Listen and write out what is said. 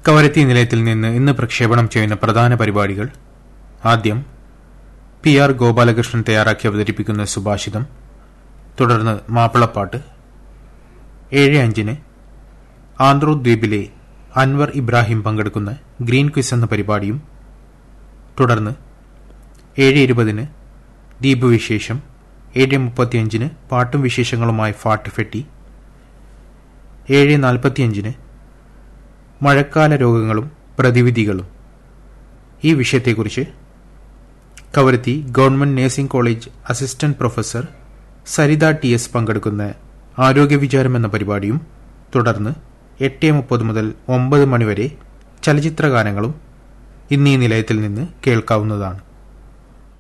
കവരത്തി നിലയത്തിൽ നിന്ന് ഇന്ന് പ്രക്ഷേപണം ചെയ്യുന്ന പ്രധാന പരിപാടികൾ ആദ്യം പി ആർ ഗോപാലകൃഷ്ണൻ തയ്യാറാക്കി അവതരിപ്പിക്കുന്ന സുഭാഷിതം തുടർന്ന് മാപ്പിളപ്പാട്ട് ഏഴ് അഞ്ചിന് ആന്ധ്രോദ്വീപിലെ അൻവർ ഇബ്രാഹിം പങ്കെടുക്കുന്ന ഗ്രീൻ ക്വിസ് എന്ന പരിപാടിയും തുടർന്ന് ഏഴ് ഇരുപതിന് ദ്വീപ് വിശേഷം ഏഴ് മുപ്പത്തിയഞ്ചിന് പാട്ടും വിശേഷങ്ങളുമായി ഫാട്ട് ഫെട്ടി ഏഴ് നാൽപ്പത്തിയഞ്ചിന് മഴക്കാല രോഗങ്ങളും പ്രതിവിധികളും ഈ വിഷയത്തെക്കുറിച്ച് Kavaratti government nursing college assistant professor Saritha T S പങ്കെടുക്കുന്ന ആരോഗ്യ വിചാരം എന്ന പരിപാടിയും തുടർന്ന് എട്ട് മുപ്പത് മുതൽ ഒമ്പത് മണിവരെ ചലച്ചിത്ര ഗാനങ്ങളും ഇന്നീ നിലയത്തിൽ നിന്ന് കേൾക്കാവുന്നതാണ്